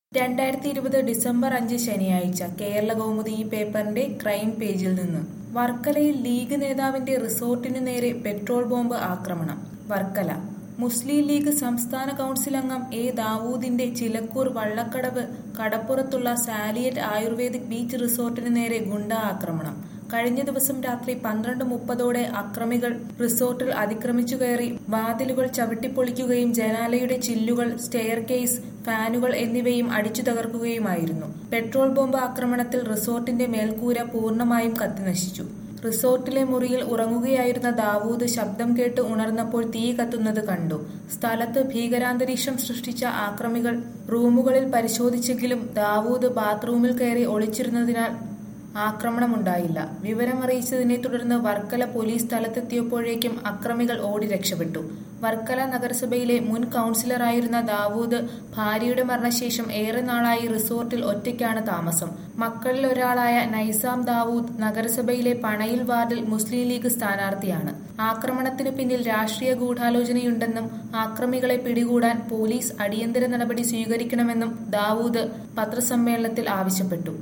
രണ്ടായിരത്തി ഇരുപത് ഡിസംബർ അഞ്ച് ശനിയാഴ്ച കേരള കൗമുദി ഈ പേപ്പറിന്റെ ക്രൈം പേജിൽ നിന്ന് വർക്കലയിൽ ലീഗ് നേതാവിന്റെ റിസോർട്ടിനു നേരെ പെട്രോൾ ബോംബ് ആക്രമണം വർക്കല മുസ്ലിം ലീഗ് സംസ്ഥാന കൗൺസിൽ അംഗം എ ദാവൂദിന്റെ ചിലക്കൂർ വള്ളക്കടവ് കടപ്പുറത്തുള്ള സാലിയറ്റ് ആയുർവേദിക് ബീച്ച് റിസോർട്ടിനു നേരെ ഗുണ്ടാ ആക്രമണം കഴിഞ്ഞ ദിവസം രാത്രി പന്ത്രണ്ട് മുപ്പതോടെ അക്രമികൾ റിസോർട്ടിൽ അതിക്രമിച്ചു കയറി വാതിലുകൾ ചവിട്ടിപ്പൊളിക്കുകയും ജനാലയുടെ ചില്ലുകൾ സ്റ്റെയർ കേസ് ഫാനുകൾ എന്നിവയും അടിച്ചു തകർക്കുകയുമായിരുന്നു പെട്രോൾ ബോംബ് ആക്രമണത്തിൽ റിസോർട്ടിന്റെ മേൽക്കൂര പൂർണ്ണമായും കത്തിനശിച്ചു റിസോർട്ടിലെ മുറിയിൽ ഉറങ്ങുകയായിരുന്ന ദാവൂദ് ശബ്ദം കേട്ട് ഉണർന്നപ്പോൾ തീ കത്തുന്നത് കണ്ടു സ്ഥലത്ത് ഭീകരാന്തരീക്ഷം സൃഷ്ടിച്ച ആക്രമികൾ റൂമുകളിൽ പരിശോധിച്ചെങ്കിലും ദാവൂദ് ബാത്റൂമിൽ കയറി ഒളിച്ചിരുന്നതിനാൽ ആക്രമണമുണ്ടായില്ല വിവരമറിയിച്ചതിനെ തുടർന്ന് വർക്കല പോലീസ് സ്ഥലത്തെത്തിയപ്പോഴേക്കും അക്രമികൾ ഓടി രക്ഷപ്പെട്ടു വർക്കല നഗരസഭയിലെ മുൻ കൌൺസിലറായിരുന്ന ദാവൂദ് ഭാര്യയുടെ മരണശേഷം ഏറെ നാളായി റിസോർട്ടിൽ ഒറ്റയ്ക്കാണ് താമസം മക്കളിൽ ഒരാളായ നൈസാം ദാവൂദ് നഗരസഭയിലെ പണയിൽ വാർഡിൽ മുസ്ലിം ലീഗ് സ്ഥാനാർത്ഥിയാണ് ആക്രമണത്തിന് പിന്നിൽ രാഷ്ട്രീയ ഗൂഢാലോചനയുണ്ടെന്നും ആക്രമികളെ പിടികൂടാൻ പോലീസ് അടിയന്തര നടപടി സ്വീകരിക്കണമെന്നും ദാവൂദ് പത്രസമ്മേളനത്തിൽ ആവശ്യപ്പെട്ടു